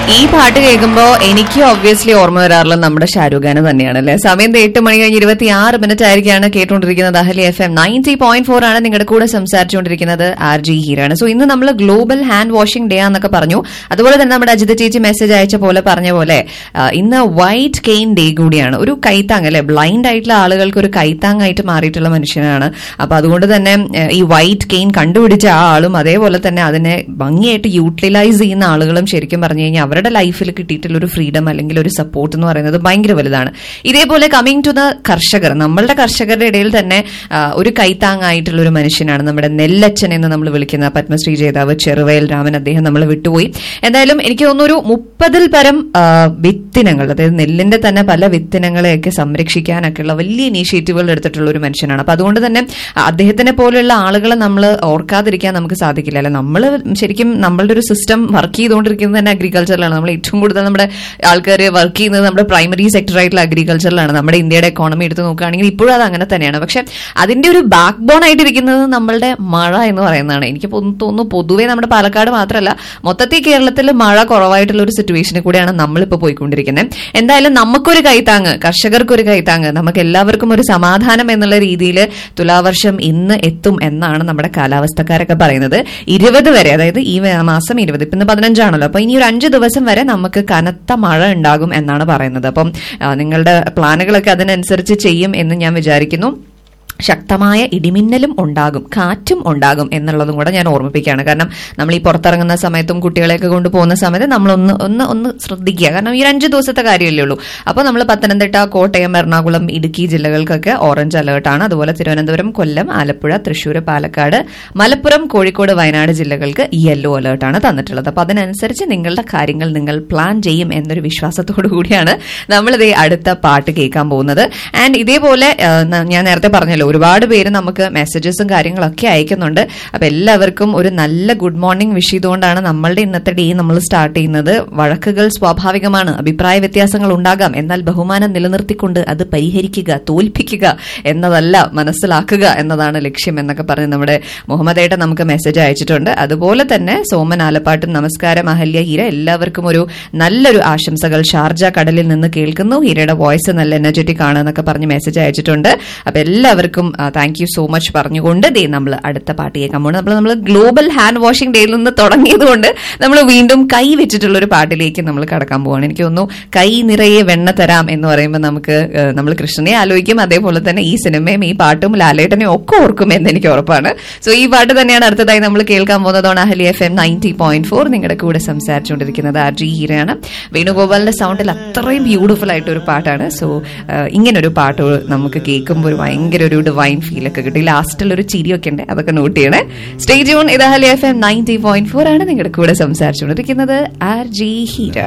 ഈ പാട്ട് കേൾക്കുമ്പോ എനിക്ക് ഒബ്വിയസ്ലി ഓർമ്മ വരാറുള്ളത് നമ്മുടെ ഷാരൂഖ് ഖാൻ തന്നെയാണ് അല്ലെ സമയം ദേ എട്ട് മണി കഴിഞ്ഞ് ഇരുപത്തി ആറ് മിനിറ്റ് ആയിരിക്കാണ് കേട്ടുകൊണ്ടിരിക്കുന്നത് Ahalia F M ninety point four ആണ് നിങ്ങളുടെ കൂടെ സംസാരിച്ചുകൊണ്ടിരിക്കുന്നത് ആർ ജി ഹീരാണ് സോ ഇന്ന് നമ്മൾ ഗ്ലോബൽ ഹാൻഡ് വാഷിംഗ് ഡേ ആണെന്നൊക്കെ പറഞ്ഞു അതുപോലെ തന്നെ നമ്മുടെ അജിത ചേച്ചി മെസ്സേജ് അയച്ച പോലെ പറഞ്ഞ പോലെ ആ, ഇന്ന് വൈറ്റ് കെയിൻ ഡേ കൂടിയാണ് ഒരു കൈത്താങ് അല്ലെ ബ്ലൈൻഡ് ആയിട്ടുള്ള ആളുകൾക്ക് ഒരു കൈത്താങ്ങായിട്ട് മാറിയിട്ടുള്ള മനുഷ്യനാണ് അപ്പൊ അതുകൊണ്ട് തന്നെ ഏ, ഈ വൈറ്റ് കെയിൻ കണ്ടുപിടിച്ച ആ ആളും അതേപോലെ തന്നെ അതിനെ ഭംഗിയായിട്ട് യൂട്ടിലൈസ് ചെയ്യുന്ന ആളുകളും ശരിക്കും പറഞ്ഞു കഴിഞ്ഞാൽ അവരുടെ ലൈഫിൽ കിട്ടിയിട്ടുള്ള ഒരു ഫ്രീഡം അല്ലെങ്കിൽ ഒരു സപ്പോർട്ട് എന്ന് പറയുന്നത് ഭയങ്കര വലുതാണ് ഇതേപോലെ കമ്മിങ് ടു ദ കർഷകർ നമ്മളുടെ കർഷകരുടെ ഇടയിൽ തന്നെ ആ, ഒരു കൈത്താങ്ങായിട്ടുള്ള ഒരു മനുഷ്യനാണ് നമ്മുടെ നെല്ലച്ചൻ എന്ന് നമ്മൾ വിളിക്കുന്ന പത്മശ്രീ ജേതാവ് ചെറുവയൽ രാമൻ അദ്ദേഹം നമ്മൾ വിട്ടുപോയി എന്തായാലും എനിക്ക് തോന്നുന്നു ഒരു മുപ്പതിൽ പരം ആ, വിത്തിനങ്ങൾ അതായത് നെല്ലിന്റെ തന്നെ പല വിത്തിനങ്ങളെയൊക്കെ സംരക്ഷിക്കാനൊക്കെയുള്ള വലിയ ഇനീഷ്യേറ്റീവുകൾ എടുത്തിട്ടുള്ള ഒരു മനുഷ്യനാണ് അപ്പൊ അതുകൊണ്ട് തന്നെ അദ്ദേഹത്തിനെ പോലെയുള്ള ആളുകളെ നമ്മൾ ഓർക്കാതിരിക്കാൻ നമുക്ക് സാധിക്കില്ല അല്ലെ നമ്മൾ ശരിക്കും നമ്മളുടെ ഒരു സിസ്റ്റം വർക്ക് ചെയ്തുകൊണ്ടിരിക്കുന്നത് തന്നെ അഗ്രികൾച്ചറിലാണ് നമ്മൾ ഏറ്റവും കൂടുതൽ നമ്മുടെ ആൾക്കാർ വർക്ക് ചെയ്യുന്നത് നമ്മുടെ പ്രൈമറി സെക്ടർ ആയിട്ടുള്ള അഗ്രികൾച്ചറിലാണ് നമ്മുടെ ഇന്ത്യയുടെ എക്കോണമി എടുത്ത് നോക്കുകയാണെങ്കിൽ ഇപ്പോഴും അത് അങ്ങനെ തന്നെയാണ് പക്ഷെ അതിന്റെ ഒരു ബാക്ക് ബോൺ ആയിട്ടിരിക്കുന്നത് നമ്മളുടെ മഴ എന്ന് പറയുന്നതാണ് എനിക്ക് പൊ- തോന്നുന്നു പൊതുവേ നമ്മുടെ പാലക്കാട് മാത്രമല്ല മൊത്തത്തിൽ കേരളത്തിൽ മഴ കുറവായിട്ടുള്ള ഒരു സിറ്റുവേഷനിൽ കൂടെയാണ് നമ്മളിപ്പോൾ പോയിക്കൊണ്ടിരിക്കുന്നത് എന്തായാലും നമുക്കൊരു കൈത്താങ്ങ് കർഷകർക്കൊരു കൈത്താങ്ങ് നമുക്ക് എല്ലാവർക്കും ഒരു സമാധാനം എന്നുള്ള രീതിയിൽ തുലാവർഷം ഇന്ന് എത്തും എന്നാണ് നമ്മുടെ കാലാവസ്ഥക്കാരൊക്കെ പറയുന്നത് ഇരുപത് വരെ അതായത് ഈ മാസം ഇരുപത് ഇപ്പം ഇന്ന് പതിനഞ്ചാണല്ലോ അപ്പൊ ഇനി ഒരു അഞ്ച് ദിവസം വരെ നമുക്ക് കനത്ത മഴ ഉണ്ടാകും എന്നാണ് പറയുന്നത് അപ്പം ആ, നിങ്ങളുടെ പ്ലാനുകളൊക്കെ അതിനനുസരിച്ച് ചെയ്യും എന്ന് ഞാൻ വിചാരിക്കുന്നു ശക്തമായ ഇടിമിന്നലും ഉണ്ടാകും കാറ്റും ഉണ്ടാകും എന്നുള്ളതും കൂടെ ഞാൻ ഓർമ്മിപ്പിക്കുകയാണ് കാരണം നമ്മൾ ഈ പുറത്തിറങ്ങുന്ന സമയത്തും കുട്ടികളെയൊക്കെ കൊണ്ടുപോകുന്ന സമയത്ത് നമ്മൾ ഒന്ന് ഒന്ന് ഒന്ന് ശ്രദ്ധിക്കുക കാരണം ഈ ഒരു അഞ്ച് ദിവസത്തെ കാര്യമല്ലേ ഉള്ളൂ അപ്പോൾ നമ്മൾ പത്തനംതിട്ട കോട്ടയം എറണാകുളം ഇടുക്കി ജില്ലകൾക്കൊക്കെ ഓറഞ്ച് അലേർട്ടാണ് അതുപോലെ തിരുവനന്തപുരം കൊല്ലം ആലപ്പുഴ തൃശ്ശൂർ പാലക്കാട് മലപ്പുറം കോഴിക്കോട് വയനാട് ജില്ലകൾക്ക് യെല്ലോ അലേർട്ടാണ് തന്നിട്ടുള്ളത് അപ്പോൾ അതിനനുസരിച്ച് നിങ്ങളുടെ കാര്യങ്ങൾ നിങ്ങൾ പ്ലാൻ ചെയ്യും എന്നൊരു വിശ്വാസത്തോടു കൂടിയാണ് നമ്മളിതേ അടുത്ത പാട്ട് കേൾക്കാൻ പോകുന്നത് ആൻഡ് ഇതേപോലെ ആ, ന- ഞാൻ നേരത്തെ പറഞ്ഞല്ലോ ഒരുപാട് പേര് നമുക്ക് മെസ്സേജസും കാര്യങ്ങളൊക്കെ അയക്കുന്നുണ്ട് അപ്പൊ എല്ലാവർക്കും ഒരു നല്ല ഗുഡ് മോർണിംഗ് വിഷ് ചെയ്തുകൊണ്ടാണ് നമ്മളുടെ ഇന്നത്തെ ഡേ നമ്മൾ സ്റ്റാർട്ട് ചെയ്യുന്നത് വഴക്കുകൾ സ്വാഭാവികമാണ് അഭിപ്രായ വ്യത്യാസങ്ങൾ ഉണ്ടാകാം എന്നാൽ ബഹുമാനം നിലനിർത്തിക്കൊണ്ട് അത് പരിഹരിക്കുക തോൽപ്പിക്കുക എന്നതല്ല മനസ്സിലാക്കുക എന്നതാണ് ലക്ഷ്യം എന്നൊക്കെ പറഞ്ഞ് നമ്മുടെ മുഹമ്മദ് ഏട്ടൻ നമുക്ക് മെസ്സേജ് അയച്ചിട്ടുണ്ട് അതുപോലെ തന്നെ സോമൻ ആലപ്പാട്ടും നമസ്കാരം അഹല്യ ഹീര എല്ലാവർക്കും ഒരു നല്ലൊരു ആശംസകൾ ഷാർജ കടലിൽ നിന്ന് കേൾക്കുന്നു ഹീരയുടെ വോയിസ് നല്ല എനർജറ്റിക് ആണ് എന്നൊക്കെ പറഞ്ഞ് മെസ്സേജ് അയച്ചിട്ടുണ്ട് അപ്പൊ എല്ലാവർക്കും താങ്ക് യു സോ മച്ച് പറഞ്ഞുകൊണ്ട് ദേ നമ്മൾ അടുത്ത പാട്ട് കേൾക്കാൻ പോകുന്നത് നമ്മൾ നമ്മൾ ഗ്ലോബൽ ഹാൻഡ് വാഷിംഗ് ഡേയിൽ നിന്ന് തുടങ്ങിയതുകൊണ്ട് നമ്മൾ വീണ്ടും കൈ വെച്ചിട്ടുള്ള ഒരു പാട്ടിലേക്ക് നമ്മൾ കടക്കാൻ പോവാണ് എനിക്ക് തോന്നുന്നു കൈ നിറയെ വെണ്ണ തരാം എന്ന് പറയുമ്പോൾ നമുക്ക് നമ്മൾ കൃഷ്ണനെ ആലോചിക്കും അതേപോലെ തന്നെ ഈ സിനിമയും ഈ പാട്ടും ലാലേട്ടനെയും ഒക്കെ ഓർക്കും എന്ന് എനിക്ക് ഉറപ്പാണ് സോ ഈ പാട്ട് തന്നെയാണ് അടുത്തതായി നമ്മൾ കേൾക്കാൻ പോകുന്നതാണ് Ahalia F M ninety point four നിങ്ങളുടെ കൂടെ സംസാരിച്ചുകൊണ്ടിരിക്കുന്നത് ആർ ജി ഹീരയാണ് വേണുഗോപാലിന്റെ സൗണ്ടിൽ അത്രയും ബ്യൂട്ടിഫുൾ ആയിട്ട് ഒരു പാട്ടാണ് സോ ഇങ്ങനൊരു പാട്ട് നമുക്ക് കേൾക്കുമ്പോൾ ഒരു ഭയങ്കര ഒരു ഡിവൈൻ ഫീൽ ഒക്കെ കിട്ടി ലാസ്റ്റിൽ ഒരു ചിരിയൊക്കെ ഉണ്ട് അതൊക്കെ നോട്ട് ചെയ്യണേ സ്റ്റേജ് ഓൺ ഇത് Ahalia F M ninety point four ആണ് നിങ്ങളുടെ കൂടെ സംസാരിച്ചുകൊണ്ടിരിക്കുന്നത് ആർ ജി ഹീര